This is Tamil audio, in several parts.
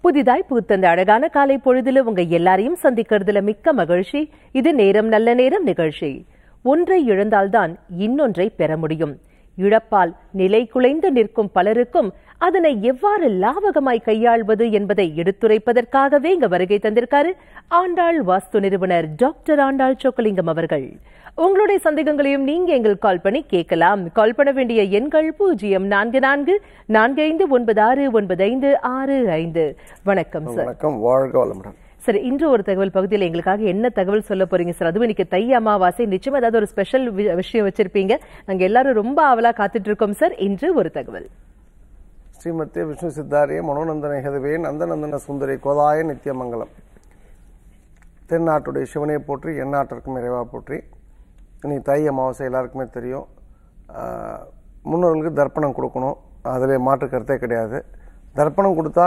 புதிதாய் பூத்தந்த அழகான காலை பொழுதுல உங்க எல்லாரையும் சந்திக்கிறதுல மிக்க மகிழ்ச்சி இது நேரம் நல்ல நேரம் நிகழ்ச்சி ஒன்றை இழந்தால்தான் இன்னொன்றை பெற முடியும் இழப்பால் நிலை குலைந்து நிற்கும் பலருக்கும் அதனை எவ்வாறு லாபகமாய் கையாள்வது என்பதை எடுத்துரைப்பதற்காகவே இங்க வருகை தந்திருக்காரு ஆண்டாள் வாஸ்து நிறுவனர் டாக்டர் ஆண்டாள் சொக்கலிங்கம் அவர்கள் உங்களுடைய சந்தேகங்களையும் நீங்க எங்களுக்கு கால் பண்ணி கேட்கலாம் கால் பண்ண வேண்டிய எண்கள் பூஜ்ஜியம் நான்கு நான்கு நான்கு ஐந்து ஒன்பது ஆறு ஒன்பது ஐந்து ஆறு ஐந்து வணக்கம் சார் வணக்கம் வாழ்க வளமுடன் சார் இன்று ஒரு தகவல் பகுதியில் எங்களுக்காக என்ன தகவல் சொல்ல போறீங்க சார் அதுவும் இன்னைக்கு தை அமாவாசை நிச்சயமா ஏதாவது ஒரு ஸ்பெஷல் விஷயம் வச்சிருப்பீங்க நாங்க எல்லாரும் ரொம்ப ஆவலா காத்துட்டு இருக்கோம் சார் இன்று ஒரு தகவல் ஸ்ரீமத்தே விஷ்ணு சித்தாரிய மனோநந்தன ஹெதவே நந்தநந்தன சுந்தரி கோதாய நித்தியமங்கலம் தென்னாட்டுடைய சிவனை போற்றி எந்நாட்டிற்கும் இறைவா போற்றி இன்னைக்கு தை அமாவாசை எல்லாருக்குமே தெரியும் ஆஹ், முன்னோர்களுக்கு தர்ப்பணம் கொடுக்கணும் அதில் மாற்று கருத்தே கிடையாது தர்ப்பணம் கொடுத்தா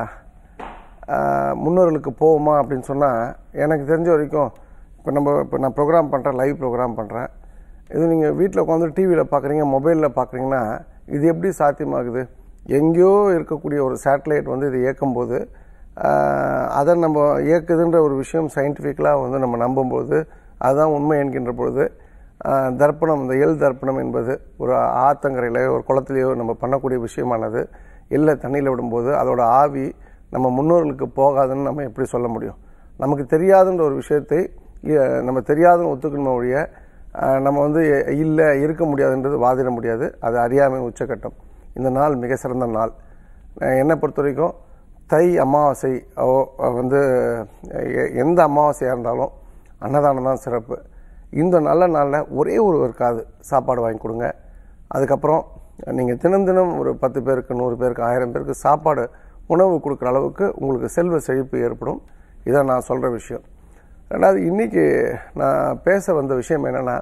ஆஹ், முன்னோர்களுக்கு போகுமா அப்படின்னு சொன்னால் எனக்கு தெரிஞ்ச வரைக்கும் இப்போ நம்ம இப்போ நான் ப்ரோக்ராம் பண்ணுறேன் லைவ் ப்ரோக்ராம் பண்ணுறேன் இது நீங்கள் வீட்டில் உட்காந்து டிவியில் பார்க்குறீங்க மொபைலில் பார்க்குறீங்கன்னா இது எப்படி சாத்தியமாகுது எங்கேயோ இருக்கக்கூடிய ஒரு சேட்டலைட் வந்து இதை இயக்கும்போது ஆஹ், அதை நம்ம இயக்குதுன்ற ஒரு விஷயம் சயின்டிஃபிக்கலாக வந்து நம்ம நம்பும்போது அதுதான் உண்மை என்கின்ற பொழுது ஆஹ், தர்ப்பணம் இந்த எல் தர்ப்பணம் என்பது ஒரு ஆத்தங்கரையிலையோ ஒரு குளத்திலேயோ நம்ம பண்ணக்கூடிய விஷயமானது இல்லை தண்ணியில் விடும்போது அதோட ஆவி நம்ம முன்னோர்களுக்கு போகாதுன்னு நம்ம எப்படி சொல்ல முடியும் நமக்கு தெரியாதுன்ற ஒரு விஷயத்தை இ- நம்ம தெரியாதுன்னு ஒத்துக்கணுமே ஒழிய ஆஹ், நம்ம வந்து இல்லை இருக்க முடியாதுன்றது வாதிட முடியாது அது அறியாமை உச்சக்கட்டம் இந்த நாள் மிக சிறந்த நாள் அஹ், என்னை பொறுத்த வரைக்கும் தை அமாவாசை ஓ- வந்து எ- எந்த அமாவாசையாக இருந்தாலும் அன்னதானம் தான் சிறப்பு இந்த நல்ல நாளில் ஒரே ஒருவருக்காவது சாப்பாடு வாங்கி கொடுங்க அதுக்கப்புறம் நீங்கள் தினம் தினம் ஒரு பத்து பேருக்கு நூறு பேருக்கு ஆயிரம் பேருக்கு சாப்பாடு உணவு கொடுக்குற அளவுக்கு உங்களுக்கு செல்வ செழிப்பு ஏற்படும் இதான் நான் சொல்கிற விஷயம் ரெண்டாவது இன்னைக்கு நான் பேச வந்த விஷயம் என்னென்னா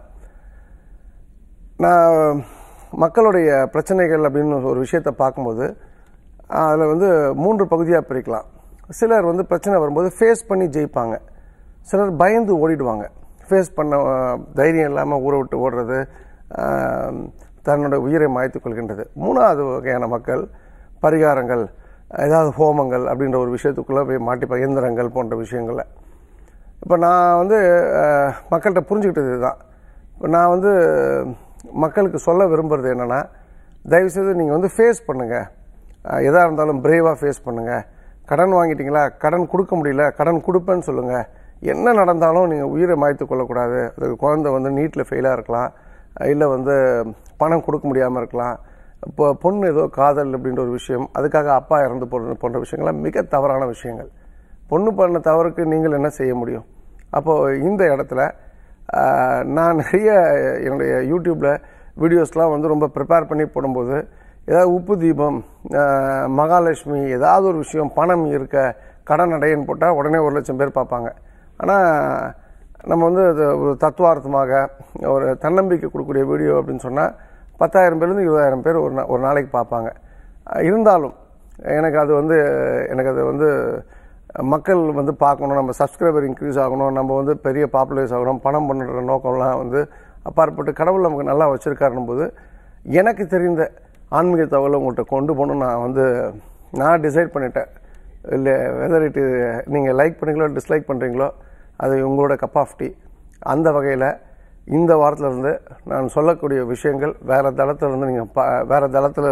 நான் மக்களுடைய பிரச்சனைகள் அப்படின்னு ஒரு விஷயத்தை பார்க்கும்போது அதில் வந்து மூன்று பகுதியாக பிரிக்கலாம் சிலர் வந்து பிரச்சனை வரும்போது ஃபேஸ் பண்ணி ஜெயிப்பாங்க சிலர் பயந்து ஓடிடுவாங்க ஃபேஸ் பண்ண அஹ், தைரியம் இல்லாமல் ஊரை விட்டு ஓடுறது அஹ், தன்னோட உயிரை மாய்த்துக் கொள்கின்றது மூணாவது வகையான மக்கள் பரிகாரங்கள் ஏதாவது ஹோமங்கள் அப்படின்ற ஒரு விஷயத்துக்குள்ளே போய் மாட்டிப்பாங்க இயந்திரங்கள் போன்ற விஷயங்களில் இப்போ நான் வந்து அஹ், மக்கள்கிட்ட புரிஞ்சுக்கிட்டது இதுதான் இப்போ நான் வந்து மக்களுக்கு சொல்ல விரும்புறது என்னென்னா தயவுசெய்து நீங்கள் வந்து ஃபேஸ் பண்ணுங்கள் எதாக இருந்தாலும் பிரேவாக ஃபேஸ் பண்ணுங்கள் கடன் வாங்கிட்டீங்களா கடன் கொடுக்க முடியல கடன் கொடுப்பேன்னு சொல்லுங்கள் என்ன நடந்தாலும் நீங்கள் உயிரை மாய்த்து கொள்ளக்கூடாது அதுக்கு குழந்தை வந்து நீட்டில் ஃபெயிலாக இருக்கலாம் இல்லை வந்து பணம் கொடுக்க முடியாமல் இருக்கலாம் இப்போ பொண்ணு ஏதோ காதல் அப்படின்ற ஒரு விஷயம் அதுக்காக அப்பா இறந்து போடுறது போன்ற விஷயங்கள்லாம் மிக தவறான விஷயங்கள் பொண்ணு பண்ண தவறுக்கு நீங்கள் என்ன செய்ய முடியும் அப்போது இந்த இடத்துல ஆஹ், நான் நிறைய என்னுடைய யூடியூப்பில் வீடியோஸ்லாம் வந்து ரொம்ப ப்ரிப்பேர் பண்ணி போடும்போது ஏதாவது உப்பு தீபம் ஆஹ், மகாலட்சுமி ஏதாவது ஒரு விஷயம் பணம் இருக்க கடன் அடையன்னு போட்டால் உடனே ஒரு லட்சம் பேர் பார்ப்பாங்க ஆனால் நம்ம வந்து அது ஒரு தத்துவார்த்தமாக ஒரு தன்னம்பிக்கை கொடுக்கக்கூடிய வீடியோ அப்படின்னு சொன்னால் பத்தாயிரம் பேர்லேருந்து இருபதாயிரம் பேர் ஒரு நா- ஒரு நாளைக்கு பார்ப்பாங்க அஹ் இருந்தாலும் எனக்கு அது வந்து எனக்கு அது வந்து மக்கள் வந்து பார்க்கணும் நம்ம சப்ஸ்கிரைபர் இன்க்ரீஸ் ஆகணும் நம்ம வந்து பெரிய பாப்புலரைஸ் ஆகணும் பணம் பண்ணுற நோக்கம்லாம் வந்து அப்பாற்பட்டு கடவுள் நமக்கு நல்லா வச்சுருக்காருன்னும் போது எனக்கு தெரிந்த ஆன்மீக தகவலை உங்கள்கிட்ட கொண்டு போகணும் நான் வந்து நான் டிசைட் பண்ணிட்டேன் இல்லை வெதர் இட் நீங்கள் லைக் பண்ணுறீங்களோ டிஸ்லைக் பண்ணுறீங்களோ அது உங்களோட கப் ஆஃப் டீ அந்த வகையில் இந்த வாரத்துல இருந்து நான் சொல்லக்கூடிய விஷயங்கள் வேறு தளத்துல இருந்து நீங்கள் பா வேறு தளத்தில்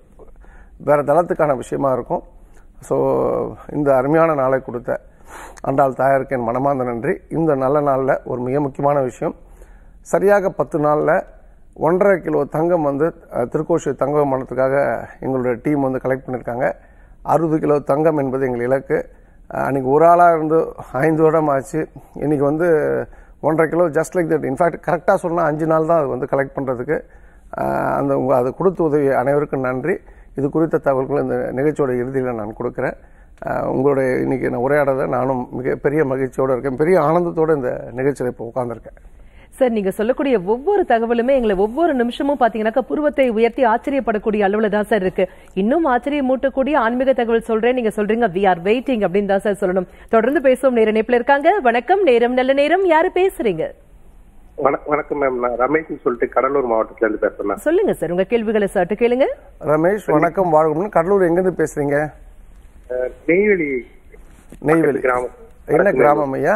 வேறு தளத்துக்கான விஷயமா இருக்கும் ஸோ இந்த அருமையான நாளை கொடுத்த ஆண்டாள் தாயாருக்கு என் மனமார்ந்த நன்றி இந்த நல்ல நாளில் ஒரு மிக முக்கியமான விஷயம் சரியாக பத்து நாளில் ஒன்றரை கிலோ தங்கம் வந்து அஹ், திருக்கோஷி தங்க மனத்துக்காக எங்களுடைய டீம் வந்து கலெக்ட் பண்ணியிருக்காங்க அறுபது கிலோ தங்கம் என்பது எங்கள் இலக்கு அஹ், அன்னைக்கு ஒரு ஆளாக இருந்து ஐந்து வருடம் ஆச்சு இன்னைக்கு வந்து ஒன்றரை kilo just like that in fact கரெக்டாக சொன்னால் அஞ்சு நாள் தான் அது வந்து கலெக்ட் பண்ணுறதுக்கு அந்த உங்கள் அது கொடுத்த உதவி அனைவருக்கும் நன்றி இது குறித்த தகவல்களை இந்த நிகழ்ச்சியோட இறுதியில் நான் கொடுக்குறேன் அஹ், உங்களுடைய இன்னைக்கு நான் உரையாடலை நானும் மிக பெரிய மகிழ்ச்சியோடு இருக்கேன் பெரிய ஆனந்தத்தோடு இந்த நிகழ்ச்சியில் இப்போ உட்காந்துருக்கேன் சார் நீங்க சொல்லக்கூடிய ஒவ்வொரு தகவலுமே எங்களை ஒவ்வொரு நிமிஷமும் பாத்தீங்கன்னாக்கா புருவத்தை உயர்த்தி ஆச்சரியப்படக்கூடிய அளவுல தான் சார் இருக்கு இன்னும் ஆச்சரியம் மூட்டக்கூடிய ஆன்மீக தகவல் சொல்றேன் நீங்க சொல்றீங்க வி ஆர் வெயிட்டிங் அப்படின்னு தான் சார் சொல்லணும் தொடர்ந்து பேசுவோம் நேர இணைப்புல இருக்காங்க வணக்கம் நேரம் நல்ல நேரம் யாரு பேசுறீங்க வண- வணக்கம் மேம் நான் ரமேஷ்னு சொல்லிட்டு கடலூர் மாவட்டத்துல இருந்து பேசுறேன் மேம். சொல்லுங்க சார் உங்க கேள்விகளை சட்டு கேளுங்க ரமேஷ் வணக்கம் வாழ்க்கணும்னு கடலூர் எங்கேருந்து பேசுறீங்க அஹ், நெய்வேலி நெய்வேலி கிராமம் என்ன கிராமம் ஐயா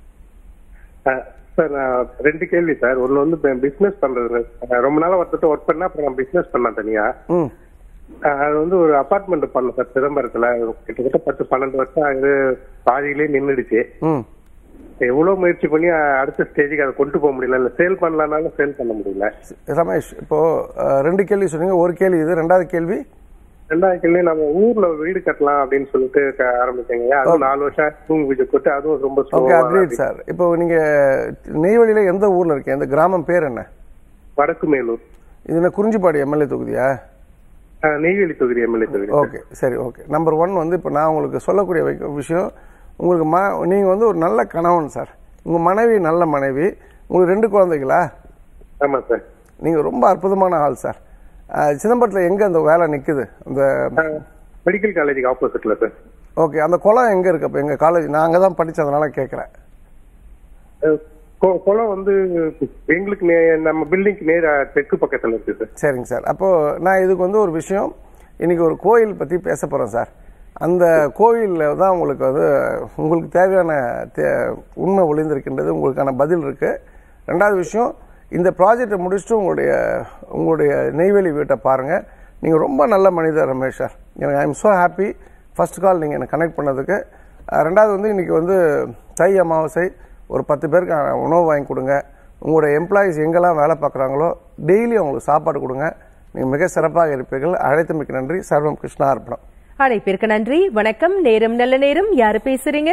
அஹ், சார் நான் ரெண்டு கேள்வி சார் ஒன்னு வந்து பிசினஸ் பண்றது அஹ், ரொம்ப நாளா ஒருத்தர் ஒர்க் பண்ணா அப்புறம் நான் பிசினஸ் பண்ணேன் தனியா ம் அஹ், அது வந்து ஒரு அபார்ட்மெண்ட் பண்ணேன் சார் சிதம்பரத்துல கிட்டத்தட்ட பத்து பன்னெண்டு வருஷம் அது பாதியிலே நின்றுடுச்சு ம் எவ்வளவு முயற்சி பண்ணி அஹ், அடுத்த ஸ்டேஜுக்கு அதை கொண்டு போக முடியல இல்ல சேல் பண்ணலாம்னாலும் சேல் பண்ண முடியல ரமேஷ் இப்போ அஹ், ரெண்டு கேள்வி சொன்னீங்க ஒரு கேள்வி இது ரெண்டாவது கேள்வி ரெண்டாவது கேள்வி நம்ம ஊர்ல வீடு கட்டலாம் அப்படின்னு சொல்லிட்டு க- ஆரம்பிச்சேங்க அதுவும் நாலு வருஷம் தூங்கு பூஜை போட்டு அதுவும் ரொம்ப ஓகே slow-ஆ அக்ரீட் சார் இப்போ நீங்க நெய்வேலியில எந்த ஊர்ல இருக்கீங்க இந்த கிராமம் பேர் என்ன வடக்கு மேலூர் இது என்ன குறிஞ்சிப்பாடி எம்எல்ஏ தொகுதியா அஹ், நெய்வேலி தொகுதி எம்எல்ஏ தொகுதி ஓகே சரி ஓகே நம்பர் ஒன் வந்து இப்போ நான் உங்களுக்கு சொல்லக்கூடிய வைக்க- விஷயம் உங்களுக்கு ம நீங்கள் வந்து ஒரு நல்ல கணவன் சார் உங்கள் மனைவி நல்ல மனைவி உங்களுக்கு ரெண்டு குழந்தைகளா ஆமா சார் நீங்கள் ரொம்ப அற்புதமான ஆள் சார் அஹ், சிதம்பரத்தில் எங்கே அந்த வேலை நிற்குது அந்த மெடிக்கல் காலேஜுக்கு ஆப்போசிட்ல சார் ஓகே அந்த குளம் எங்கே இருக்கு அப்போ எங்கள் காலேஜ் நான் அங்கே தான் படித்தேன் அதனால கேட்குறேன் அஹ், கொ- குளம் வந்து எங்களுக்கு நே- நம்ம பில்டிங்க்கு நேர தெற்கு பக்கத்துல இருக்கு சார் சரிங்க சார் அப்போது நான் இதுக்கு வந்து ஒரு விஷயம் இன்னைக்கு ஒரு கோயில் பற்றி பேச போகிறேன் சார் அந்த கோயிலில் தான் உங்களுக்கு வந்து உங்களுக்கு தேவையான தே- உண்மை ஒளிந்திருக்கின்றது உங்களுக்கான பதில் இருக்குது ரெண்டாவது விஷயம் இந்த ப்ராஜெக்டை முடிச்சுட்டு உங்களுடைய உங்களுடைய நெய்வேலி வீட்டை பாருங்கள் நீங்கள் ரொம்ப நல்ல மனிதர் ரமேஷ் சார் எனக்கு I am so happy first call நீங்கள் என்னை கனெக்ட் பண்ணதுக்கு அஹ் ரெண்டாவது வந்து இன்னைக்கு வந்து தை அமாவாசை ஒரு பத்து பேருக்கு உணவு வாங்கி கொடுங்க உங்களுடைய எம்ப்ளாயீஸ் எங்கெல்லாம் வேலை பார்க்குறாங்களோ டெய்லி அவங்களுக்கு சாப்பாடு கொடுங்க நீங்கள் மிக சிறப்பாக இருப்பீர்கள் அழைத்தமைக்கு நன்றி சர்வம் கிருஷ்ணா அர்ப்பணம் அழைப்பிற்கு நன்றி வணக்கம் நேரம் நல்ல நேரம் யாரு பேசுறீங்க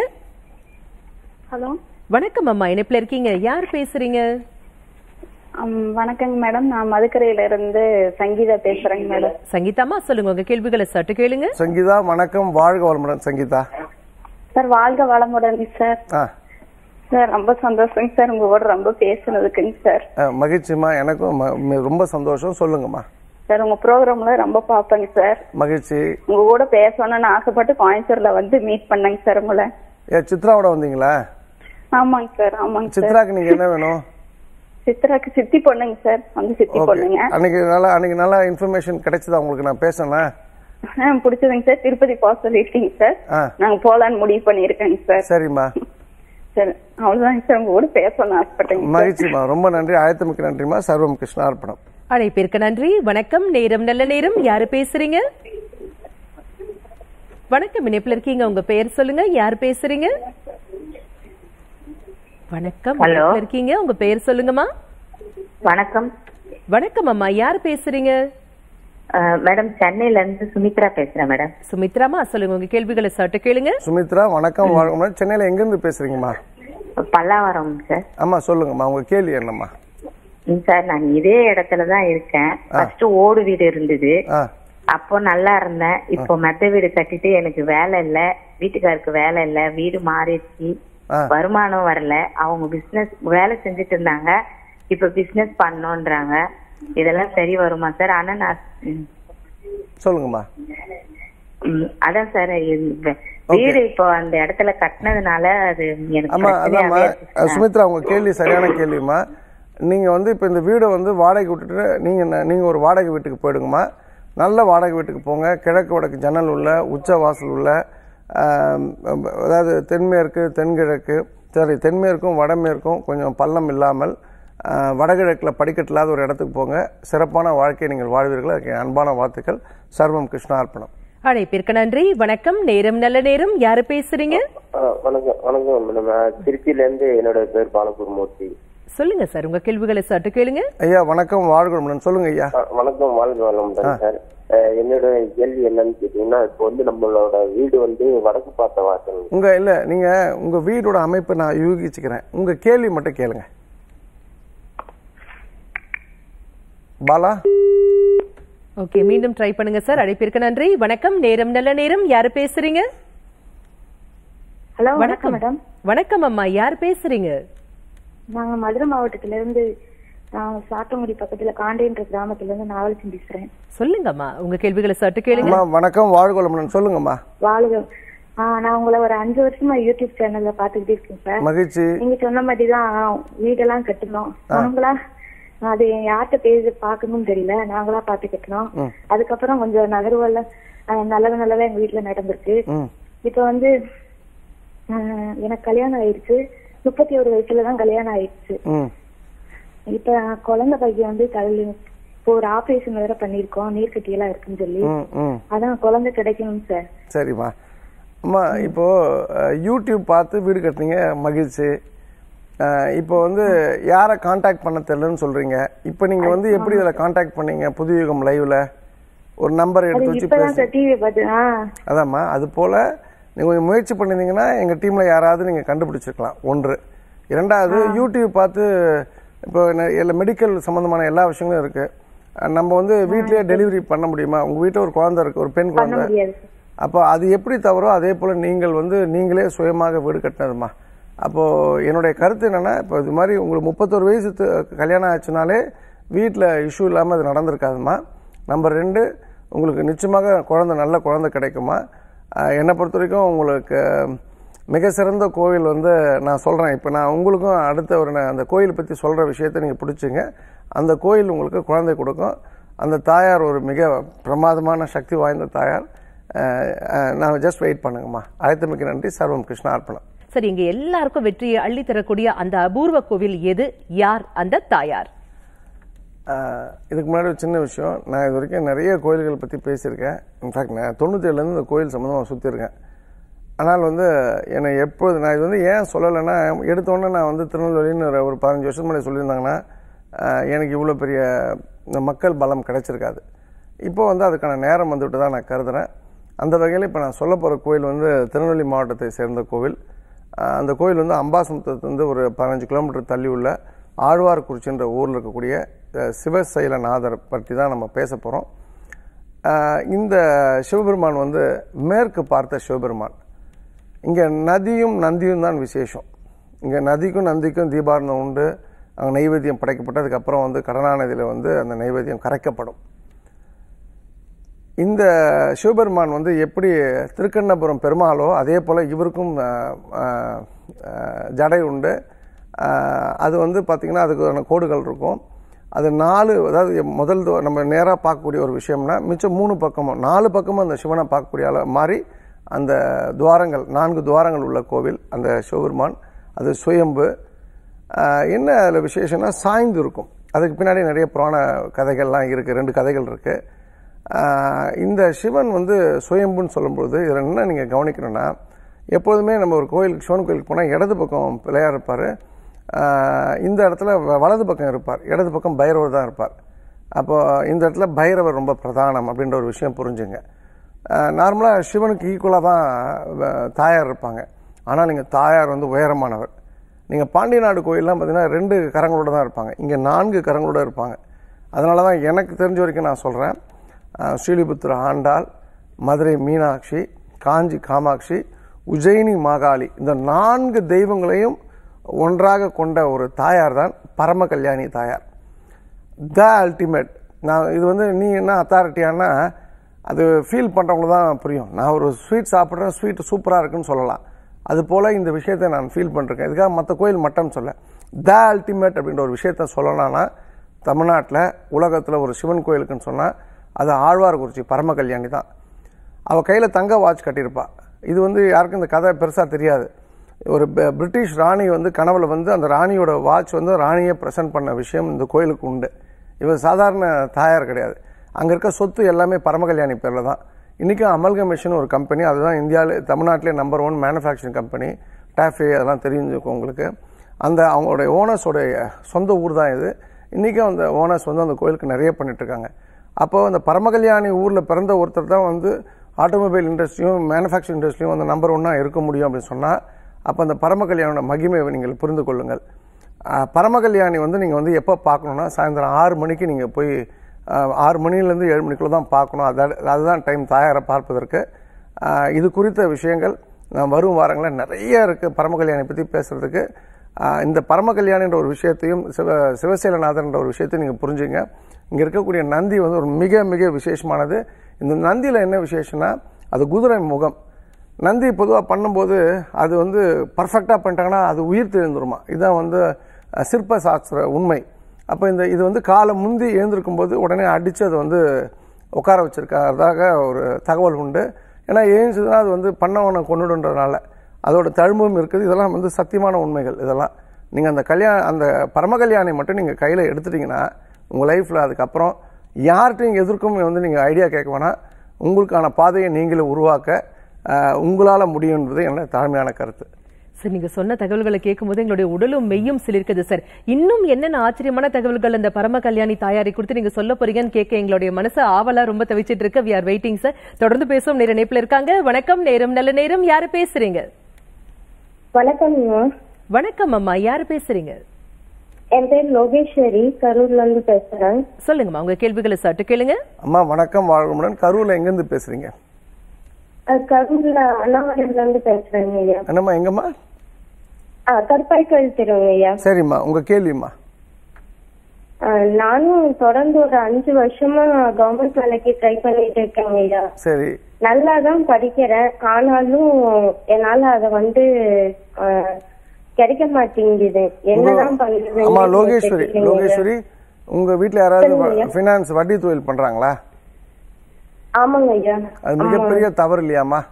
ஹலோ வணக்கம் அம்மா இணைப்புல இருக்கீங்க யார் பேசுறீங்க அம், வணக்கங்க மேடம் நான் மதுக்கரையில இருந்து சங்கீதா பேசுறேங்க மேடம் சங்கீதாமா சொல்லுங்க உங்க கேள்விகளை சட்டு கேளுங்க சங்கீதா வணக்கம் வாழ்க வளமுடன் சங்கீதா சார் வாழ்க வளமுடன் சார் ஆ சார் ரொம்ப சந்தோஷங்க சார் உங்க கூட ரொம்ப பேசுனதுக்குங்க சார் அஹ், மகிழ்ச்சிம்மா எனக்கும் ம- மி- ரொம்ப சந்தோஷம் சொல்லுங்கம்மா சார் உங்க ப்ரோக்ராம்ல ரொம்ப பார்ப்பேங்க சார் மகிழ்ச்சி உங்க கூட பேசணும்னு ஆசைப்பட்டு கோயம்புத்தூர்ல வந்து மீட் பண்ணேங்க சார் உங்களை ஏ சித்ராவோட வந்தீங்களா ஆமாங்க சார் ஆமாங்க சார் சித்ராக்கு நீங்கள் என்ன வேணும் சித்ராக்கு சித்தி பொண்ணுங்க சார் வந்து சித்தி ஓகே பொண்ணுங்க அன்னைக்கு நல்லா அன்னைக்கு நல்லா இன்ஃபர்மேஷன் கிடைச்சதா உங்களுக்கு நான் பேசினேன் ஆ, பிடிச்சதுங்க சார் திருப்பதி போக சொல்லிருக்கீங்க சார் ஆ நாங்க போலான்னு முடிவு பண்ணிருக்கேங்க சார் சரிம்மா சார் அவ்வளவுதாங்க சார் உங்க கூட பேசணும்னு ஆசைப்பட்டேங்க சார் மகிழ்ச்சிம்மா ரொம்ப நன்றி அழைத்தமைக்கு நன்றிம்மா சர்வம் கிருஷ்ணா அர்ப்பணம் அழைப்பிற்கு நன்றி வணக்கம் நேரம் நல்ல நேரம் யாரு பேசுறீங்க வணக்கம் இணைப்புல இருக்கீங்க உங்க பெயர் சொல்லுங்க யார் பேசுறீங்க வணக்கம் Hello. இணைப்புல இருக்கீங்க உங்க பெயர் சொல்லுங்கம்மா வணக்கம் வணக்கம் அம்மா யார் பேசுறீங்க அஹ், மேடம் சென்னையில இருந்து சுமித்ரா பேசுறேன் மேடம் சுமித்ராமா சொல்லுங்க உங்க கேள்விகளை சட்டு கேளுங்க சுமித்ரா வணக்கம் வாழ்க சென்னையில் எங்கேருந்து பேசுறீங்கம்மா பல்லாவரம் சார் ஆமா சொல்லுங்கம்மா உங்க கேள்வி என்னம்மா ம், சார் நான் இதே இடத்துல தான் இருக்கேன் ஃபர்ஸ்ட் ஓடு வீடு இருந்தது ஆ அப்போ நல்லா இருந்தேன் இப்போ மெத்த வீடு கட்டிட்டு எனக்கு வேலை இல்ல வீட்டுக்காருக்கு வேலை இல்ல வீடு மாறிடுச்சு ஆ. வருமானம் வரல அவங்க பிசினஸ் வேலை செஞ்சுட்டு இருந்தாங்க இப்ப பிசினஸ் பண்ணோன்றாங்க இதெல்லாம் சரி வருமா சார் ஆனா நான் ம், சொல்லுங்கம்மா ம், அதான் சார் இந்த வீடு இப்போ அந்த இடத்துல கட்டினதுனால அது எனக்கு ஆமா அதாம்மா பிரச்சனையாவே இருக்கு அஹ், சார். சுமித்ரா உங்க கேள்வி சரியான கேள்விம்மா நீங்க வந்து இப்ப இந்த வீடை வந்து வாடகை விட்டுட்டு நீங்க என்ன- நீங்க ஒரு வாடகை வீட்டுக்கு போயிடுங்கம்மா நல்ல வாடகை வீட்டுக்கு போங்க கிழக்கு வடக்கு ஜன்னல் உள்ள உச்ச வாசல் உள்ள ஆம், அதாவது தென்மேற்கு தென்கிழக்கு சரி தென்மேற்கும் வடமேற்கும் கொஞ்சம் பள்ளம் இல்லாமல் ஆஹ், வடகிழக்கில் படிக்கட்டு இல்லாத ஒரு இடத்துக்கு போங்க சிறப்பான வாழ்க்கையை நீங்கள் வாழ்வீர்கள் அதுக்கு என் அன்பான வாழ்த்துக்கள் சர்வம் கிருஷ்ணார்ப்பணம் அழைப்பிற்கு நன்றி வணக்கம் நேரம் நல்ல நேரம் யாரு பேசுறீங்க ஆ, வணக்கம் வணக்கம் மேடம் நான் திருச்சியில இருந்து என்னோட பேர் பாலபூர் மூர்த்தி சொல்லுங்க சார் உங்க கேள்விகளை சட்டு கேளுங்க ஐயா வணக்கம் வாழ்கிறோம் சொல்லுங்க ஐயா ஆ, வணக்கம் வாழ்க வளமுடன் சார் ஆ, என்னோட கேள்வி என்னன்னு கேட்டீங்கன்னா இப்போ வந்து நம்மளோட வீடு வந்து வடக்கு பார்த்த வாசல் உங்க இல்ல நீங்க உங்க வீடோட அமைப்பை நான் யூகிச்சுக்கிறேன் உங்க கேள்வி மட்டும் கேளுங்க பாலா ஓகே மீண்டும் ட்ரை பண்ணுங்க சார் அழைப்பிற்கு நன்றி வணக்கம் நேரம் நல்ல நேரம் யாரு பேசுறீங்க ஹலோ வணக்கம் மேடம் வணக்கம் அம்மா யார் பேசுறீங்க நாங்க மதுரை மாவட்டத்துல இருந்து நான் சாத்தங்குடி பக்கத்துல காண்டேன்ற கிராமத்துல இருந்து நாவலட்சுமி பேசுறேன் சொல்லுங்கம்மா உங்க கேள்விகளை சட்டு கேளுங்க அம்மா வணக்கம் வாழ்கொளமுடன் சொல்லுங்கம்மா வாழுக ஆ, நான் உங்களை ஒரு அஞ்சு வருஷமா யூடியூப் சேனல்ல பாத்துக்கிட்டே இருக்கேன் சார் மகிழ்ச்சி நீங்க சொன்ன மாதிரி தான் வீடெல்லாம் கட்டணும் நாங்களா அது யார்கிட்ட பேசி பாக்கணும்னு தெரியல நாங்களா பாத்து கட்டணும் அதுக்கப்புறம் கொஞ்சம் நகர்வெல்லாம் அஹ், நல்லது நல்லதா எங்க வீட்டுல நடந்திருக்கு ம் இப்ப வந்து ஆஹ், எனக்கு கல்யாணம் ஆயிடுச்சு முப்பத்தி ஒரு வயசுல தான் கல்யாணம் ஆயிடுச்சு ம் இப்ப குழந்தை பையன் வந்து தள்ளி இப்போ ஒரு ஆபரேஷன் வேற பண்ணிருக்கோம் நீர்க்கட்டி எல்லாம் இருக்குன்னு சொல்லி ம் ம் அதான் குழந்தை கிடைக்கணும் சார் சரிம்மா அம்மா இப்போ அஹ், யூடியூப் பார்த்து வீடு கட்டுனீங்க மகிழ்ச்சி அஹ், இப்போ வந்து யாரை காண்டாக்ட் பண்ண தெரியலன்னு சொல்றீங்க இப்போ நீங்க வந்து எப்படி இதில் காண்டாக்ட் பண்ணீங்க புதுயுகம் லைவ்ல ஒரு நம்பர் அது எடுத்து வச்சு இப்பதான் பேசு சார் டிவி பார்த்து ஆ அதாம்மா அது போல நீங்க கொஞ்சம் முயற்சி பண்ணிருந்தீங்கன்னா எங்க டீம்ல யாராவது நீங்க கண்டுபிடிச்சிருக்கலாம் ஒன்று இரண்டாவது யூடியூப் பார்த்து இப்போ நெ- எல்லா மெடிக்கல் சம்பந்தமான எல்லா விஷயங்களும் இருக்கு அஹ் நம்ம வந்து வீட்லயே டெலிவரி பண்ண முடியுமா உங்க வீட்டுல ஒரு குழந்தை இருக்கு ஒரு பெண் பண்ண குழந்தை முடியாது சார் அப்போ அது எப்படி தவறோ அதே போல நீங்கள் வந்து நீங்களே சுயமாக வீடு கட்டினதுமா அப்போ என்னுடைய கருத்து என்னன்னா இப்போ இது மாதிரி உங்களுக்கு முப்பத்தொரு வயசு து- கல்யாணம் ஆச்சுனாலே வீட்டில் இஷ்யூ இல்லாமல் அது நடந்திருக்காதுமா நம்பர் ரெண்டு உங்களுக்கு நிச்சயமாக குழந்தை நல்ல குழந்தை கிடைக்குமா ஆஹ் என்னை பொறுத்த வரைக்கும் உங்களுக்கு மிக சிறந்த கோவில் வந்து நான் சொல்கிறேன் இப்போ நான் உங்களுக்கும் அடுத்த ஒரு ந- அந்த கோயில் பற்றி சொல்கிற விஷயத்தை நீங்கள் பிடிச்சிங்க அந்த கோயில் உங்களுக்கு குழந்தை கொடுக்கும் அந்த தாயார் ஒரு மிக பிரமாதமான சக்தி வாய்ந்த தாயார் அஹ், அஹ், நான் ஜஸ்ட் வெயிட் பண்ணுங்கம்மா அழைத்தமைக்கு நன்றி சர்வம் கிருஷ்ணா அர்ப்பணம் சரி இங்க எல்லாருக்கும் வெற்றியை அள்ளி தரக்கூடிய அந்த அபூர்வ கோவில் எது யார் அந்த தாயார் ஆஹ், இதுக்கு முன்னாடி ஒரு சின்ன விஷயம் நான் இது வரைக்கும் நிறைய கோயில்கள் பற்றி பேசியிருக்கேன் இன்ஃபேக்ட் நான் தொண்ணூத்தேழுலேருந்து இந்த கோயில் சம்மந்தமாக சுற்றிருக்கேன் ஆனால் வந்து என்னை எப்பொழுது நான் இது வந்து ஏன் சொல்லலைன்னா எடுத்தோடனே நான் வந்து திருநெல்வேலின்னு ஒரு- ஒரு பதினஞ்சு வருஷம் முன்னாடி சொல்லியிருந்தாங்கன்னா ஆஹ், எனக்கு இவ்வளோ பெரிய இந்த மக்கள் பலம் கிடைச்சிருக்காது இப்போ வந்து அதுக்கான நேரம் வந்துவிட்டு தான் நான் கருதுறேன் அந்த வகையில் இப்போ நான் சொல்ல போகிற கோயில் வந்து திருநெல்வேலி மாவட்டத்தை சேர்ந்த கோவில் ஆஹ், அந்த கோயில் வந்து அம்பாசமுத்திரத்துலேருந்து ஒரு பதினஞ்சு கிலோமீட்டர் தள்ளி உள்ள ஆழ்வார்குறிச்சின்ற ஊரில் இருக்கக்கூடிய அஹ், சிவசைலநாதர் பற்றி தான் நம்ம பேச போகிறோம் இந்த சிவபெருமான் வந்து மேற்கு பார்த்த சிவபெருமான் இங்கே நதியும் நந்தியும் தான் விசேஷம் இங்கே நதிக்கும் நந்திக்கும் தீபாரணம் உண்டு அங்கே நைவேத்தியம் படைக்கப்பட்டு அதுக்கப்புறம் வந்து கடனாநதியில் வந்து அந்த நைவேத்தியம் கரைக்கப்படும் இந்த சிவபெருமான் வந்து எப்படி திருக்கண்ணபுரம் பெருமாளோ அதே போல் இவருக்கும் அஹ், அஹ், அஹ், ஜடை உண்டு அஹ், அது வந்து பார்த்திங்கன்னா அதுக்கான கோடுகள் இருக்கும் அது நாலு அதாவது முதல் துவா- நம்ம நேராக பார்க்கக்கூடிய ஒரு விஷயம்னா மிச்சம் மூணு பக்கமும் நாலு பக்கமும் அந்த சிவனை பார்க்கக்கூடிய அளவு மாதிரி அந்த துவாரங்கள் நான்கு துவாரங்கள் உள்ள கோவில் அந்த சிவபெருமான் அது சுயம்பு ஆஹ் என்ன அதில் விசேஷம்னா சாய்ந்து இருக்கும் அதுக்கு பின்னாடி நிறைய புராண கதைகள்லாம் இருக்குது ரெண்டு கதைகள் இருக்குது இந்த சிவன் வந்து சுயம்புன்னு சொல்லும்போது இதில் என்ன நீங்கள் கவனிக்கணும்னா எப்போதுமே நம்ம ஒரு கோயிலுக்கு சிவன் கோயிலுக்கு போனால் இடது பக்கம் பிள்ளையார் இருப்பார் இந்த இடத்துல வ- வலது பக்கம் இருப்பார் இடது பக்கம் பைரவர் தான் இருப்பார் அப்போ இந்த இடத்துல பைரவர் ரொம்ப பிரதானம் அப்படின்ற ஒரு விஷயம் புரிஞ்சுங்க நார்மலாக சிவனுக்கு ஈக்குவலாக தான் வ- தாயார் இருப்பாங்க ஆனால் நீங்கள் தாயார் வந்து உயரமானவர் நீங்கள் பாண்டிய நாடு கோயிலெலாம் பார்த்தீங்கன்னா ரெண்டு கரங்களோட தான் இருப்பாங்க இங்கே நான்கு கரங்களோட இருப்பாங்க அதனால தான் எனக்கு தெரிஞ்ச வரைக்கும் நான் சொல்கிறேன் ஸ்ரீலிபுத்திர ஆண்டாள் மதுரை மீனாட்சி காஞ்சி காமாட்சி உஜயினி மாகாளி இந்த நான்கு தெய்வங்களையும் ஒன்றாக கொண்ட ஒரு தாயார் தான் பரம கல்யாணி தாயார் த அல்டிமேட் நான் இது வந்து நீ என்ன அத்தாரிட்டியானா அது ஃபீல் பண்ணுறவங்களுக்கு தான் புரியும் நான் ஒரு ஸ்வீட் சாப்பிட்றேன் ஸ்வீட் சூப்பராக இருக்குன்னு சொல்லலாம் அது போல் இந்த விஷயத்தை நான் ஃபீல் பண்ணிருக்கேன் இதுக்காக மற்ற கோயில் மட்டும் சொல்ல த அல்டிமேட் அப்படின்ற ஒரு விஷயத்த சொல்லலாம்னா தமிழ்நாட்டில் உலகத்தில் ஒரு சிவன் கோயிலுக்குன்னு சொன்னால் அது ஆழ்வார்குறிச்சி பரம கல்யாணி தான் அவள் கையில் தங்க வாட்ச் கட்டியிருப்பா இது வந்து யாருக்கும் இந்த கதை பெருசாக தெரியாது ஒரு ப- பிரிட்டிஷ் ராணி வந்து கனவுல வந்து அந்த ராணியோட வாட்ச் வந்து ராணியை ப்ரெசென்ட் பண்ண விஷயம் இந்த கோயிலுக்கு உண்டு இவர் சாதாரண தாயார் கிடையாது அங்கே இருக்க சொத்து எல்லாமே பரமகல்யாணி பேரில் தான் இன்றைக்கும் அமல்கமேஷன் ஒரு கம்பெனி அதுதான் இந்தியாவிலே தமிழ்நாட்டிலே number one manufacturing company TAFE அதெல்லாம் தெரிஞ்சுக்கும் உங்களுக்கு அந்த அவங்களுடைய ஓனர்ஸோடைய சொந்த ஊர் தான் இது இன்றைக்கும் அந்த ஓனர்ஸ் வந்து அந்த கோயிலுக்கு நிறைய பண்ணிட்டு இருக்காங்க அப்போ அந்த பரமகல்யாணி ஊரில் பிறந்த ஒருத்தர் தான் வந்து ஆட்டோமொபைல் இண்டஸ்ட்ரியும் மேனுஃபேக்சரிங் இண்டஸ்ட்ரியும் வந்து நம்பர் ஒன்னாக இருக்க முடியும் அப்படின்னு சொன்னால் அப்போ அந்த பரமகல்யாணியோட மகிமையை நீங்கள் புரிந்து கொள்ளுங்கள் ஆஹ் பரமகல்யாணி வந்து நீங்கள் வந்து எப்போ பார்க்கணுன்னா சாயந்தரம் ஆறு மணிக்கு நீங்கள் போய் ஆஹ் ஆறு மணிலேருந்து ஏழு மணிக்குள்ள தான் பார்க்கணும் அது அதுதான் டைம் தாயாரை பார்ப்பதற்கு ஆஹ் இது குறித்த விஷயங்கள் நான் வரும் வாரங்களில் நிறைய இருக்குது பரமகல்யாணி பற்றி பேசுகிறதுக்கு இந்த பரமகல்யாணின்ற ஒரு விஷயத்தையும் சிவ சிவசேலநாதன்ற ஒரு விஷயத்தையும் நீங்கள் புரிஞ்சுங்க இங்கே இருக்கக்கூடிய நந்தி வந்து ஒரு மிக மிக விசேஷமானது இந்த நந்தியில் என்ன விசேஷம்னா அது குதிரை முகம் நந்தி பொதுவாக பண்ணும்போது அது வந்து பர்ஃபெக்டாக பண்ணிட்டாங்கன்னா அது உயிர் தெழுந்துருமா இதுதான் வந்து அஹ், சிற்ப சாஸ்திர உண்மை அப்போ இந்த இது வந்து காலை முந்தி எழுந்திருக்கும் போது உடனே அடித்து அதை வந்து உட்கார வச்சிருக்கிறதாக ஒரு தகவல் உண்டு ஏன்னா எய்ம்ஸ்னா அது வந்து பண்ணவனை கொண்டுடுன்றதுனால அதோட தழும்பும் இருக்குது இதெல்லாம் வந்து சத்தியமான உண்மைகள் இதெல்லாம் நீங்கள் அந்த கல்யாண அந்த பரம கல்யாணை மட்டும் நீங்கள் கையில் எடுத்துட்டீங்கன்னா உங்கள் லைஃப்பில் அதுக்கப்புறம் யார்கிட்டையும் எதிர்க்கும் வந்து நீங்கள் ஐடியா கேட்க வேணாம் உங்களுக்கான பாதையை நீங்களே உருவாக்க உங்களால் முடியும் என்பது என்னோட தாழ்மையான கருத்து சார் நீங்க சொன்ன தகவல்களை கேட்கும்போது எங்களுடைய உடலும் மெய்யும் சிலிர்க்குது சார் இன்னும் என்னென்ன ஆச்சரியமான தகவல்கள் அந்த பரம கல்யாணி தாயாரை குறித்து நீங்க சொல்ல போறீங்கன்னு கேட்க எங்களுடைய மனசு ஆவலா ரொம்ப தவிச்சிட்டு இருக்கு வி ஆர் வெயிட்டிங் சார் தொடர்ந்து பேசுவோம் நேர இணைப்புல இருக்காங்க வணக்கம் நேரம் நல்ல நேரம் யாரு பேசுறீங்க வணக்கம்ங்க வணக்கம் அம்மா யாரு பேசுறீங்க என் பேர் லோகேஸ்வரி கரூர்ல இருந்து பேசுறேன் சொல்லுங்கம்மா உங்க கேள்விகளை சட்டு கேளுங்க அம்மா வணக்கம் வாழ்வுடன் கரூரில் எங்கேருந்து பேசுகிறீங்க அஹ், கரூர்ல அண்ணாமலையில இருந்து பேசுறேங்க ஐயா என்னம்மா எங்கம்மா அஹ், கருப்பாய் கோயில் தெருவுங்க ஐயா சரிம்மா உங்கள் கேள்விம்மா அஹ், நானும் தொடர்ந்து ஒரு அஞ்சு வருஷமா கவர்மெண்ட் வேலைக்கு ட்ரை பண்ணிட்டு இருக்கேங்க ஐயா சரி நல்லா தான் படிக்கிறேன் ஆனாலும் என்னால அத வந்து அஹ், கிடைக்க மாட்டேங்குது என்னதான் பண்றது அம்மா லோகேஸ்வரி லோகேஸ்வரி உங்க வீட்ல யாராவது ஃபினான்ஸ் வட்டி தொழில் பண்றாங்களா ஆமாங்க ஐயா அது மிகப்பெரிய தவறு இல்லையாம்மா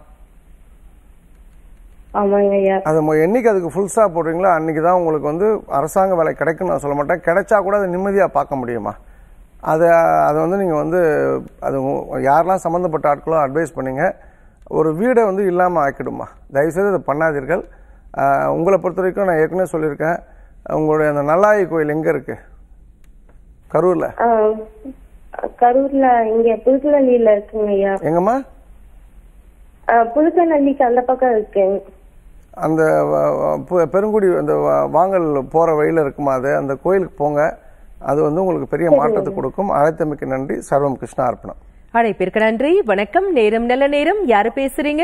ஆமாங்க ஐயா அது மொ- என்னைக்கு அதுக்கு ஃபுல் ஸ்டாப் போடுறீங்களோ அன்னைக்கு தான் உங்களுக்கு வந்து அரசாங்க வேலை கிடைக்கும்னு நான் சொல்ல மாட்டேன் கிடைச்சா கூட அதை நிம்மதியாக பார்க்க முடியுமா அதை அதை வந்து நீங்கள் வந்து அது உ- யாரெல்லாம் சம்மந்தப்பட்ட ஆட்களோ அட்வைஸ் பண்ணீங்க ஒரு வீடை வந்து இல்லாமல் ஆக்கிடுமா தயவுசெய்து அதை பண்ணாதீர்கள் ஆஹ், உங்களை பொறுத்த வரைக்கும் நான் ஏற்கனவே சொல்லியிருக்கேன் உங்களுடைய அந்த நல்லாயி கோயில் எங்கே இருக்கு கரூரில் அஹ், கரூர்ல இங்க புதுக்கநல்லியில இருக்குங்க ஐயா எங்கம்மா அஹ், புதுக்கநல்லிக்கு அந்த பக்கம் இருக்கு அந்த வ- வ- பு- பெருங்குடி அந்த வ- வாங்கல் போகிற வழியில் இருக்குமா அது அந்த கோயிலுக்கு போங்க அது வந்து உங்களுக்கு பெரிய மாற்றத்தை கொடுக்கும் அழைத்தமைக்கு நன்றி சர்வம் கிருஷ்ணா அர்ப்பணம் அழைப்பிற்கு நன்றி வணக்கம் நேரம் நல்ல நேரம் யாரு பேசுறீங்க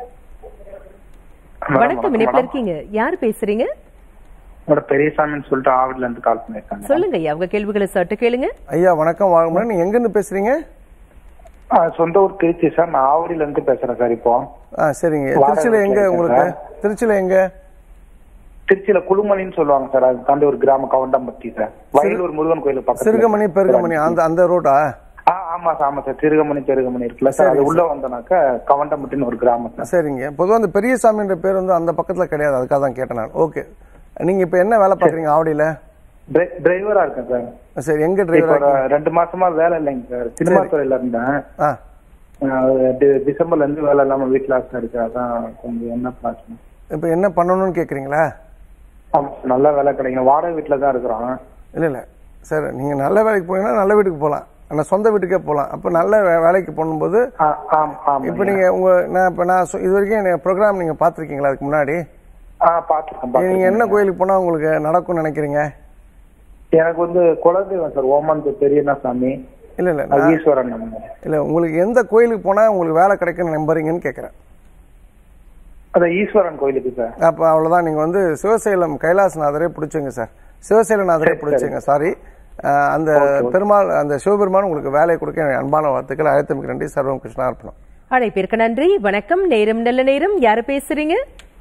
வணக்கம் இணைப்புல இருக்கீங்க யாரு பேசுறீங்க என்னோட பெரியசாமின்னு சொல்லிட்டு ஆவடில இருந்து கால் பண்ணிருக்காங்க சொல்லுங்க ஐயா உங்க கேள்விகளை சட்டு கேளுங்க ஐயா வணக்கம் வாழ்முடன் நீங்கள் எங்கேருந்து பேசுகிறீங்க ஆ, சொந்த ஊர் திருச்சி சார் நான் ஆவடியில இருந்து பேசுறேன் சார் இப்போ ஆ சரிங்க வாடகை திருச்சியில் எங்கே வீட்டுல உங்களுக்கு இருக்கேன் திருச்சியில் எங்கே திருச்சியில குழுமலின்னு சொல்லுவாங்க சார் அது தாண்டி ஒரு கிராம கவண்டம்பட்டி சார் வயலூர் முருகன் கோயில் பக்கத்துல சிறுகமணி பெருகமணி அந்த அந்த ரோட்டா ஆ, ஆமா சார் ஆமா சார் சிறுகமணி பெருகமணி இருக்குல்ல சார் அது உள்ள வந்தோம்னாக்க கவண்டம்பட்டின்னு ஒரு கிராமம் சார் சரிங்க பொதுவாக அந்த பெரியசாமின்ற பேர் வந்து அந்த பக்கத்தில் கிடையாது அதுக்காக தான் கேட்டேன் நான் ஓகே நீங்கள் இப்போ என்ன வேலை பார்க்குறீங்க ஆவடியில் டிரை- டிரைவரா இருக்கேன் சார் சரி எங்கே இப்போ டிரைவர் ஒரு ரெண்டு மாசமா வேலை இல்லைங்க சார் சினிமா துறையில இருந்தேன் ஆ ஆ, டி- டிசம்பர்ல இருந்து வேலை இல்லாம வீட்டுல இருக்கு அதான் கொஞ்சம் என்ன பிரச்சனை இப்போ என்ன பண்ணணும்னு கேட்குறீங்களா ஆமா சார், நல்ல வேலை கிடைக்கும் வாடகை வீட்டுல தான் இருக்கிறோம் இல்லை இல்லை சார் நீங்கள் நல்ல வேலைக்கு போனீங்கன்னா நல்ல வீட்டுக்கு போகலாம் ஆனால் சொந்த வீட்டுக்கே போகலாம் அப்போ நல்ல வே- வேலைக்கு போகும்போது ஆ, ஆம், ஆமாங்க. இப்போ நீங்கள் உங்கள் நான் இப்போ நான் சொ- இது வரைக்கும் என் ப்ரோக்ராம் நீங்கள் பார்த்துருக்கீங்களா அதுக்கு முன்னாடி ஆ பாத்துருக்கேன் நீங்கள் பாத்துருக்கேன் என்ன கோயிலுக்கு போனால் உங்களுக்கு நடக்கும்னு நினைக்கிறீங்க எனக்கு வந்து குலதெய்வம் சார் ஓமந்த் பெரியண்ணா சாமி இல்லை இல்லை அது நான் ஈஸ்வரன் நம்ம. இல்லை உங்களுக்கு எந்த கோயிலுக்கு போனால் உங்களுக்கு வேலை கிடைக்கும்னு நம்புறீங்கன்னு கேட்குறேன் அது ஈஸ்வரன் கோயிலுக்கு சார் அப்போ அவ்வளோதான் நீங்கள் வந்து சிவசைலம் கைலாசநாதரே பிடிச்சிங்க சார் சிவசைலநாதரே பிடிச்சிங்க சாரி அந்த பெருமாள் அந்த சிவபெருமான் உங்களுக்கு வேலையை கொடுக்க என் அன்பான வாழ்த்துக்கள் அழைத்தமைக்கு நன்றி சர்வம் கிருஷ்ணா அர்ப்பணம் அழைப்பிற்கு நன்றி வணக்கம் நேரம் நல்ல நேரம் யாரு பேசுறீங்க